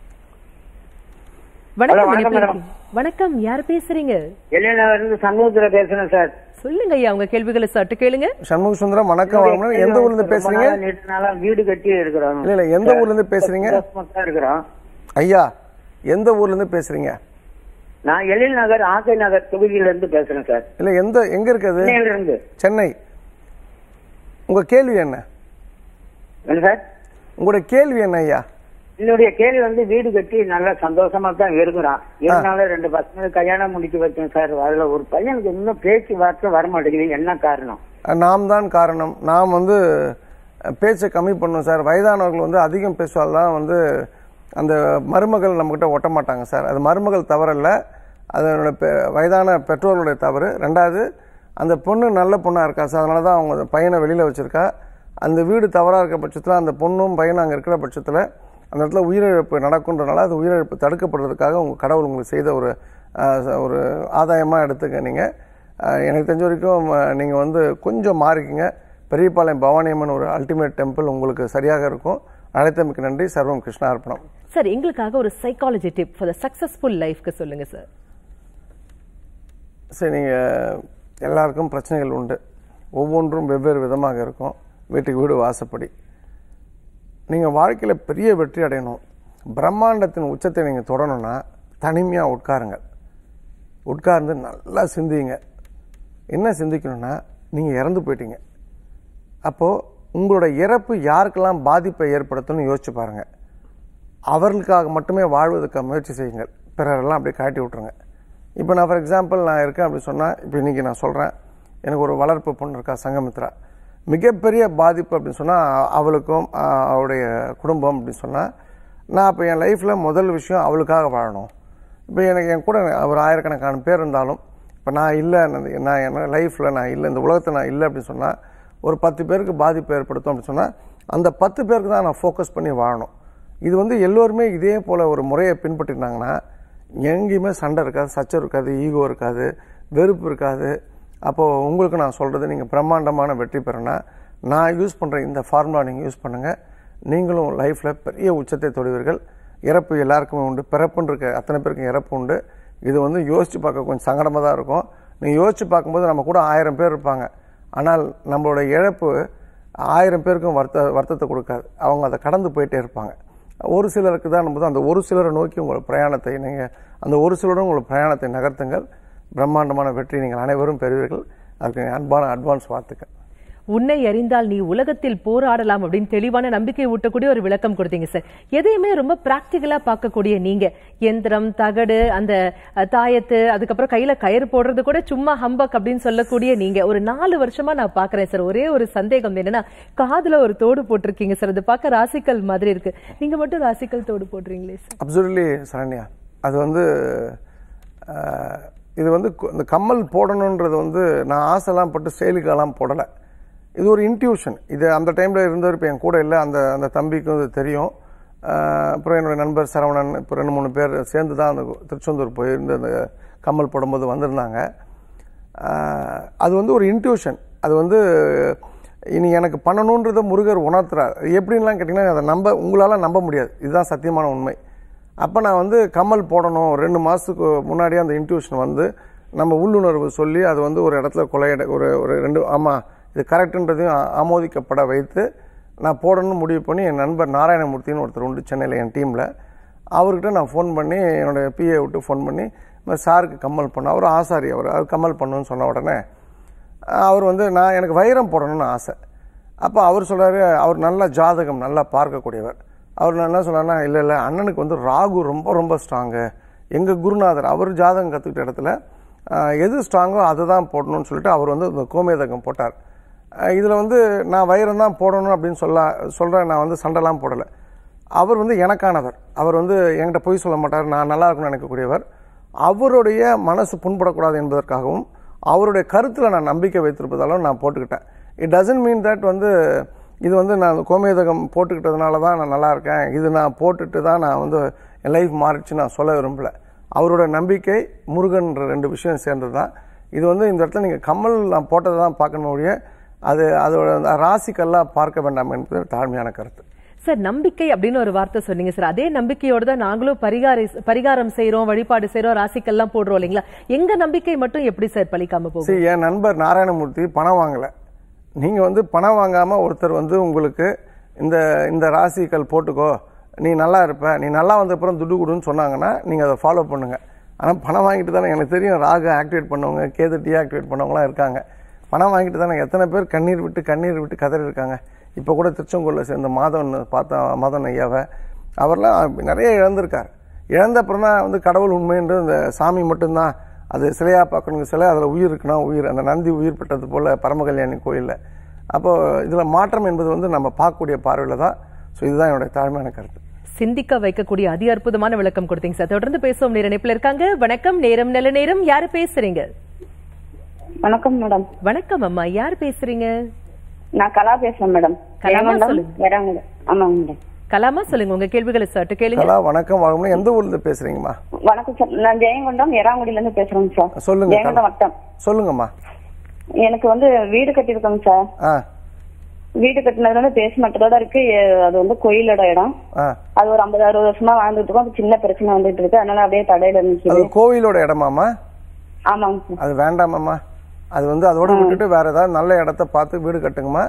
வணக்கம் வணக்கம் இணைப்புல மேடம். இருக்கீங்க. வணக்கம் யாரு பேசுறீங்க எல்லைநகர்ல இருந்து சண்முகத்துல பேசுறேன் சார் சொல்லுங்க ஐயா உங்க கேள்விகளை சட்டு கேளுங்க சண்முக சுந்தரம் வணக்கம் வணக்கம் எந்த ஊர்ல இருந்து பேசுறீங்க ரொம்ப நாளா, நீண்ட நாளா வீடு கட்டி இருக்கிறோம் இல்ல இல்ல எந்த ஊர்ல இருந்து பேசுறீங்க தான் இருக்கிறோம் ஐயா எந்த ஊர்ல இருந்து பேசுறீங்க நான் எழில் நகர் ஆசை நகர் தொகுதியில இருந்து பேசுறேன் சார் இல்ல எந்த எங்க இருக்குது சென்னையில இருந்து சென்னை உங்க கேள்வி என்ன என்ன சார் உங்களுடைய கேள்வி என்ன ஐயா என்னுடைய கேள்வி வந்து வீடு கட்டி நல்லா சந்தோஷமா தான் இருக்கிறான் இருந்தாலும் ரெண்டு பசங்களுக்கு கல்யாணம் முடிச்சு வச்சேன் சார் அதுல ஒரு பையனுக்கு இன்னும் பேச்சு வார்த்தை வர மாட்டேங்குது என்ன காரணம் நாம் தான் காரணம் நாம் வந்து அஹ், பேச்சை கம்மி பண்ணோம் சார் வயதானவர்கள் வந்து அதிகம் பேசுவால் தான் வந்து அந்த மருமகள் நம்மக்கிட்ட ஒட்ட மாட்டாங்க சார் அது மருமகள் தவறல்ல அதனோட பெ- வயதான பெற்றோர்களுடைய தவறு ரெண்டாவது அந்த பொண்ணு நல்ல பொண்ணாக இருக்கா சார் அதனால தான் அவங்க அந்த பையனை வெளியில் வச்சுருக்கா அந்த வீடு தவறாக இருக்க பட்சத்தில் அந்த பொண்ணும் பையனும் அங்கே இருக்கிற பட்சத்தில் அந்த இடத்துல உயிரிழப்பு நடக்குன்றனால அது உயிரிழப்பு தடுக்கப்படுறதுக்காக உங்கள் கடவுள் உங்களுக்கு செய்த ஒரு அஹ், ஒரு ஆதாயமாக எடுத்துக்க நீங்கள் அஹ் எனக்கு தெரிஞ்ச வரைக்கும் நீங்கள் வந்து கொஞ்சம் மாறிக்கிங்க பெரியபாளையம் பவானியம்மன் ஒரு அல்டிமேட் டெம்பிள் உங்களுக்கு சரியாக இருக்கும் அழைத்தமைக்கு நன்றி சர்வம் கிருஷ்ணா அர்ப்பணம் சார் எங்களுக்காக ஒரு psychology tip for the successful லைஃப்க்கு சொல்லுங்க சார் சரி நீங்கள் எல்லாருக்கும் பிரச்சனைகள் உண்டு ஒவ்வொன்றும் வெவ்வேறு விதமாக இருக்கும் வீட்டுக்கு வீடு வாசப்படி நீங்கள் வாழ்க்கையில் பெரிய வெற்றி அடையணும் பிரம்மாண்டத்தின் உச்சத்தை நீங்கள் தொடரணும்னா தனிமையாக உட்காருங்க உட்கார்ந்து நல்லா சிந்திங்க என்ன சிந்திக்கணும்னா நீங்கள் இறந்து போயிட்டீங்க அப்போது உங்களோட இறப்பு யாருக்கெல்லாம் பாதிப்பை ஏற்படுத்தும்னு யோசிச்சு பாருங்கள் அவர்களுக்காக மட்டுமே வாழ்வதற்கு முயற்சி செய்யுங்கள் பிறரெல்லாம் அப்படியே காட்டி விட்ருங்க இப்போ நான் ஃபார் எக்ஸாம்பிள் நான் இருக்கேன் அப்படி சொன்னால் இப்போ இன்றைக்கி நான் சொல்கிறேன் எனக்கு ஒரு வளர்ப்பு பொண்ணு இருக்கா சங்கமித்ரா மிகப்பெரிய பாதிப்பு அப்படின்னு சொன்னால் அவளுக்கும் ஆஹ், அவளுடைய குடும்பம் அப்படின்னு சொன்னால் நான் இப்போ என் லைஃப்பில் முதல் விஷயம் அவளுக்காக வாழணும் இப்போ எனக்கு என் கூட ஒரு ஆயிரக்கணக்கான பேர் இருந்தாலும் இப்போ நான் இல்லை நான் என் லைஃப்பில் நான் இல்லை இந்த உலகத்தில் நான் இல்லை அப்படின்னு சொன்னால் ஒரு பத்து பேருக்கு பாதிப்பு ஏற்படுத்தும் அப்படின்னு சொன்னால் அந்த பத்து பேருக்கு தான் நான் ஃபோக்கஸ் பண்ணி வாழணும் இது வந்து எல்லோருமே இதே போல் ஒரு முறையை பின்பற்றினாங்கன்னா எங்கேயுமே சண்டை இருக்காது சச்சரவு இருக்காது ஈகோ இருக்காது வெறுப்பு இருக்காது அப்போது உங்களுக்கு நான் சொல்கிறது நீங்கள் பிரம்மாண்டமான வெற்றி பெறனா நான் யூஸ் பண்ணுற இந்த ஃபார்முலா நீங்கள் யூஸ் பண்ணுங்கள் நீங்களும் லைஃப்பில் பெரிய உச்சத்தை தொடுவீர்கள் இறப்பு எல்லாருக்குமே உண்டு பிறப்புன்னு இருக்க அத்தனை பேருக்கும் இறப்பு உண்டு இது வந்து யோசித்து பார்க்க கொஞ்சம் சங்கடமாக தான் இருக்கும் நீங்கள் யோசித்து பார்க்கும்போது நம்ம கூட ஆயிரம் பேர் இருப்பாங்க ஆனால் நம்மளோட இழப்பு ஆயிரம் பேருக்கும் வருத்த வருத்தத்தை கொடுக்காது அவங்க அதை கடந்து போயிட்டே இருப்பாங்க ஒரு சிலருக்கு தான் நம்ம அந்த ஒரு சிலரை நோக்கி உங்கள் பிரயாணத்தை நீங்கள் அந்த ஒரு சிலருடன் உங்கள் பிரயாணத்தை நகர்த்துங்கள் பிரம்மாண்டமான வெற்றி நீங்கள் அனைவரும் பெறுவீர்கள் அதுக்கு என் அன்பான அட்வான்ஸ் வாழ்த்துக்கள் உன்னை அறிந்தால் நீ உலகத்தில் போராடலாம் அப்படின்னு தெளிவான நம்பிக்கை ஊட்டக்கூடிய ஒரு விளக்கம் கொடுத்தீங்க சார் எதையுமே ரொம்ப பிராக்டிக்கலா பார்க்கக்கூடிய நீங்க எந்திரம் தகடு அந்த அஹ், தாயத்து அதுக்கப்புறம் கையில கயிறு போடுறது கூட சும்மா ஹம்பக் அப்படின்னு சொல்லக்கூடிய நீங்க ஒரு நாலு வருஷமா நான் பாக்குறேன் சார் ஒரே ஒரு சந்தேகம் என்னன்னா காதுல ஒரு தோடு போட்டிருக்கீங்க சார் அது பார்க்க ராசிக்கல் மாதிரி இருக்கு நீங்க மட்டும் ராசிக்கல் தோடு போடுறீங்களே சார் அப்சல்யூட்லி சரண்யா அது வந்து அஹ், இது வந்து கு- இந்த கம்மல் போடணுன்றது வந்து நான் ஆசைலாம் பட்டு செயலுக்கெல்லாம் போடலை இது ஒரு இன்ட்யூஷன் இது அந்த டைமில் இருந்தவர் இப்போ என் கூட இல்லை அந்த அந்த தம்பிக்கும் இது தெரியும் அஹ், அப்புறம் என்னோட நண்பர் சரவணன் இப்போ ரெண்டு மூணு பேர் சேர்ந்து தான் அந்த திருச்செந்தூர் போயிருந்து அந்த கம்மல் போடும்போது வந்திருந்தாங்க அஹ், அது வந்து ஒரு இன்ட்யூஷன் அது வந்து இனி எனக்கு பண்ணணுன்றதை முருகர் உணர்த்துறார் எப்படின்லாம் கேட்டிங்கன்னா அதை நம்ப உங்களால் நம்ப முடியாது இதுதான் சத்தியமான உண்மை அப்போ நான் வந்து கம்மல் போடணும் ஒரு ரெண்டு மாதத்துக்கு முன்னாடியே அந்த இன்ட்யூஷன் வந்து நம்ம உள்ளுணர்வு சொல்லி அது வந்து ஒரு இடத்துல கொலையிட ஒரு ஒரு ரெண்டு ஆமாம் இது கரெக்டுன்றதையும் ஆ- ஆமோதிக்கப்பட வைத்து நான் போடணும்னு முடிவு பண்ணி என் நண்பர் நாராயணமூர்த்தின்னு ஒருத்தர் உண்டு சென்னையில் என் டீமில் அவர்கிட்ட நான் ஃபோன் பண்ணி என்னோட பிஏ விட்டு ஃபோன் பண்ணி இந்த மாதிரி சாருக்கு கம்மல் பண்ண அவர் ஆசாரி அவர் அவர் கம்மல் பண்ணணும்னு சொன்ன உடனே அவர் வந்து நான் எனக்கு வைரம் போடணும்னு ஆசை அப்போ அவர் சொல்றாரு அவர் நல்ல ஜாதகம் நல்லா பார்க்கக்கூடியவர் அவர் நான் என்ன சொன்னார்னா இல்லை இல்லை அண்ணனுக்கு வந்து ராகு ரொம்ப ரொம்ப ஸ்ட்ராங்கு எங்கள் குருநாதர் அவர் ஜாதகம் கற்றுக்கிட்ட இடத்துல ஆஹ், எது ஸ்ட்ராங்கோ அதை தான் போடணும்னு சொல்லிட்டு அவர் வந்து இந்த கோமேதகம் போட்டார் இதில் வந்து நான் வைரம் தான் போடணும் அப்படின்னு சொல்ல சொல்கிறேன் நான் வந்து சண்டைலாம் போடலை அவர் வந்து எனக்கானவர் அவர் வந்து என்கிட்ட பொய் சொல்ல மாட்டார் நான் நல்லா இருக்கணும்னு நினைக்கக்கூடியவர் அவருடைய மனசு புண்படக்கூடாது என்பதற்காகவும் அவருடைய கருத்தில் நான் நம்பிக்கை வைத்திருப்பதாலும் நான் போட்டுக்கிட்டேன் இட் டசன்ட் மீன் தட் வந்து இது வந்து நான் கோமேதகம் போட்டுக்கிட்டதுனால தான் நான் நல்லா இருக்கேன் இது நான் போட்டுட்டு தான் நான் வந்து என் லைஃப் மாறிச்சு நான் சொல்ல விரும்பல அவரோட நம்பிக்கை முருகன்ற ரெண்டு விஷயம் சேர்ந்தது தான் இது வந்து இந்த இடத்துல நீங்கள் கம்மல் நான் போட்டதை தான் பார்க்கணும் ஒழிய அது அதோட அந்த ராசிக்கெல்லாம் பார்க்க வேண்டாம் என்பது தாழ்மையான கருத்து சார் நம்பிக்கை அப்படின்னு ஒரு வார்த்தை சொன்னீங்க சார் அதே நம்பிக்கையோட தான் நாங்களும் பரிகார பரிகாரம் செய்றோம் வழிபாடு செய்றோம் ராசிக்கெல்லாம் போடுறோம் இல்லைங்களா எங்க நம்பிக்கை மட்டும் எப்படி சார் பலிக்காம போகும் சரி என் நண்பர் நாராயணமூர்த்தி பணம் வாங்கலை நீங்கள் வந்து பணம் வாங்காமல் ஒருத்தர் வந்து உங்களுக்கு இந்த இந்த ராசிக்கல் போட்டுக்கோ நீ நல்லா இருப்ப நீ நல்லா வந்த அப்புறம் துட்டு கொடுன்னு சொன்னாங்கன்னா நீங்கள் அதை ஃபாலோ பண்ணுங்க ஆனால் பணம் வாங்கிட்டு தானே எனக்கு தெரியும் ராகு ஆக்டிவேட் பண்ணவங்க கேது டீஆக்டிவேட் பண்ணவங்களாம் இருக்காங்க பணம் வாங்கிட்டு தானே எத்தனை பேர் கண்ணீர் விட்டு கண்ணீர் விட்டு கதறி இருக்காங்க இப்போ கூட திருச்செங்கோலில் சேர்ந்த மாதவன் பார்த்தா மாதவன் ஐயாவை அவர்லாம் நிறைய இழந்திருக்கார் இழந்த அப்புறம் தான் வந்து கடவுள் உண்மைன்ற இந்த சாமி மட்டும்தான் அது சிலையாக பார்க்கணும் சிலை அதில் உயிர் இருக்குன்னா உயிர் அந்த நந்தி உயிர் பெற்றது போல் பரமகல்யாணி கோயிலில் அப்போ இதில் மாற்றம் என்பது வந்து நம்ம பார்க்கக்கூடிய பார்வையில் தான் ஸோ இதுதான் என்னுடைய தாழ்மையான கருத்து சிந்திக்க வைக்கக்கூடிய அதி அற்புதமான விளக்கம் கொடுத்தீங்க சார் தொடர்ந்து பேசுவோம் நேர இணைப்புல இருக்காங்க வணக்கம் நேரம் நல்ல நேரம் யாரு பேசுறீங்க வணக்கம் மேடம் வணக்கம் அம்மா யார் பேசுறீங்க நான் கலா பேசுறேன் மேடம் கலாமா ஜெயங்கொண்டம், சொல்லுங்க. வேறாங்குடி. ஆமாங்க மேடம் கலாமா சொல்லுங்க உங்க கேள்விகளை சட்டு கேளுங்க கலா வணக்கம் வணக்கம் எந்த ஊர்ல இருந்து பேசுறீங்கம்மா வணக்கம் சார் நான் ஜெயங்கொண்டம் எறாங்குடியில இருந்து பேசுறேங்க சார் சொல்லுங்க ஜெயங்கொண்டம் கலா. வட்டம் சொல்லுங்கம்மா எனக்கு வந்து வீடு கட்டியிருக்கோங்க சார் ஆ வீடு கட்டினதுல வந்து பேஸ்மெண்டோட இருக்கு எ- அது வந்து கோயிலோட இடம் ஆ அது ஒரு ஐம்பது அறுபது வருஷமா வாழ்ந்துட்டு இருக்கோம் அது சின்ன பிரச்சனை வந்துட்டு இருக்கு அதனால அப்படியே தடையில அது இருந்துச்சு கோவிலோட இடமாம்மா ஆமாங்க சார் அது வேண்டாமாம்மா அது வந்து அதோட விட்டுட்டு வேற ஏதாவது நல்ல இடத்த பார்த்து வீடு கட்டுங்கம்மா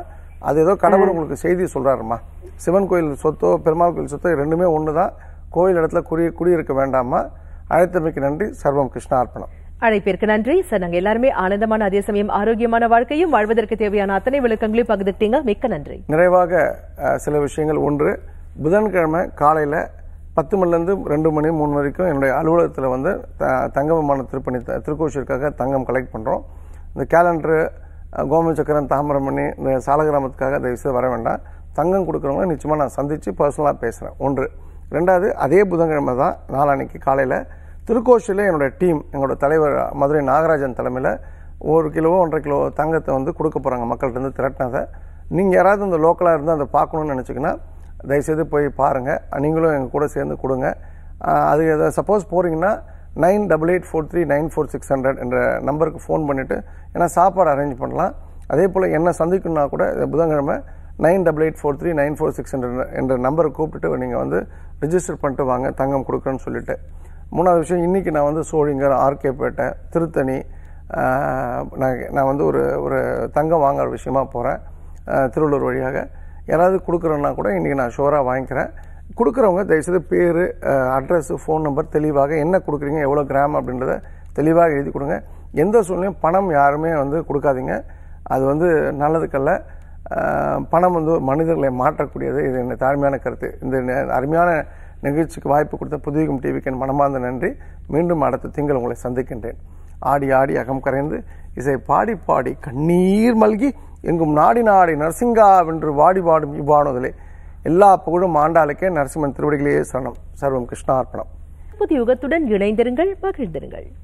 அது ஏதோ கடவுள் உங்களுக்கு செய்தி சொல்றாருமா சிவன் கோயில் சொத்தோ பெருமாள் கோயில் சொத்தோ ரெண்டுமே ஒன்று தான் கோயில் இடத்துல குடி குடியிருக்க வேண்டாமா அழைத்தமைக்கு நன்றி சர்வம் கிருஷ்ணார்ப்பணம் அழைப்பிற்கு நன்றி சார் நாங்க எல்லாருமே ஆனந்தமான அதே சமயம் ஆரோக்கியமான வாழ்க்கையும் வாழ்வதற்கு தேவையான அத்தனை விளக்கங்களையும் பகிர்ந்துட்டீங்க மிக்க நன்றி நிறைவாக அஹ், சில விஷயங்கள் ஒன்று புதன்கிழமை காலையில் பத்து மணிலேருந்து ரெண்டு மணி மூணு வரைக்கும் என்னுடைய அலுவலகத்தில் வந்து த- தங்க விமான திருப்பணி த- திருக்கோஷிற்காக தங்கம் கலெக்ட் பண்ணுறோம் இந்த கேலண்டரு அஹ், கோமதி சக்கரம் தாமிரமணி இந்த சாலகிராமத்துக்காக தயவுசெய்து வர வேண்டாம் தங்கம் கொடுக்குறவங்க நிச்சயமாக நான் சந்தித்து பர்சனலாக பேசுகிறேன் ஒன்று ரெண்டாவது அதே புதன்கிழமை தான் நாளான்னைக்கு காலையில் திருக்கோஷியில் என்னோட டீம் எங்களோட தலைவர் மதுரை நாகராஜன் தலைமையில் ஒரு கிலோ ஒன்றரை கிலோ தங்கத்தை வந்து கொடுக்க போகிறாங்க மக்கள்கிட்ட இருந்து திரட்டினதை நீங்கள் யாராவது இந்த லோக்கலாக இருந்து அதை பார்க்கணும்னு நினச்சிங்கன்னா தயவுசெய்து போய் பாருங்கள் நீங்களும் எங்கள் கூட சேர்ந்து கொடுங்க ஆஹ் அது எதை சப்போஸ் போகிறீங்கன்னா nine double eight four three nine four six hundred என்ற நம்பருக்கு ஃபோன் பண்ணிவிட்டு ஏன்னா சாப்பாடு அரேஞ்ச் பண்ணலாம் அதே போல் என்ன சந்திக்கணும்னா கூட இந்த புதன்கிழமை nine double eight four three nine four six hundred என்ற நம்பரை கூப்பிட்டுட்டு நீங்கள் வந்து ரிஜிஸ்டர் பண்ணிட்டு வாங்க தங்கம் கொடுக்குறேன்னு சொல்லிட்டு மூணாவது விஷயம் இன்றைக்கி நான் வந்து சோழிங்கர் ஆர்கேப்பேட்டை திருத்தணி ஆஹ், நான் நான் வந்து ஒரு ஒரு தங்கம் வாங்குற விஷயமா போகிறேன் திருவள்ளூர் வழியாக யாராவது கொடுக்குறோன்னா கூட இன்றைக்கி நான் ஷோராக வாங்கிக்கிறேன் கொடுக்குறவங்க தயவுசெய்து பேர் அட்ரஸ் ஃபோன் நம்பர் தெளிவாக என்ன கொடுக்குறீங்க எவ்வளோ கிராம் அப்படின்றத தெளிவாக எழுதி கொடுங்க எந்த சூழ்நிலையும் பணம் யாருமே வந்து கொடுக்காதீங்க அது வந்து நல்லதுக்கல்ல ஆஹ், பணம் வந்து மனிதர்களை மாற்றக்கூடியது இது என்ன தாழ்மையான கருத்து இந்த நே- அருமையான நிகழ்ச்சிக்கு வாய்ப்பு கொடுத்த புதுவிகம் டிவிக்கு என் மனமார்ந்த நன்றி மீண்டும் அடுத்த திங்கள் உங்களை சந்திக்கின்றேன் ஆடி ஆடி அகம் கரைந்து இசை பாடி பாடி கண்ணீர் மல்கி எங்கும் நாடி நாடி நரசிங்கா வென்று வாடி பாடும் இவ்வாணுதலே எல்லா புகழும் ஆண்டாளுக்கே நரசிம்மன் திருவடிகளே சரணம் சர்வம் கிருஷ்ணார்ப்பணம் புதிய யுகத்துடன் இணைந்திருங்கள் மகிழ்ந்திருங்கள்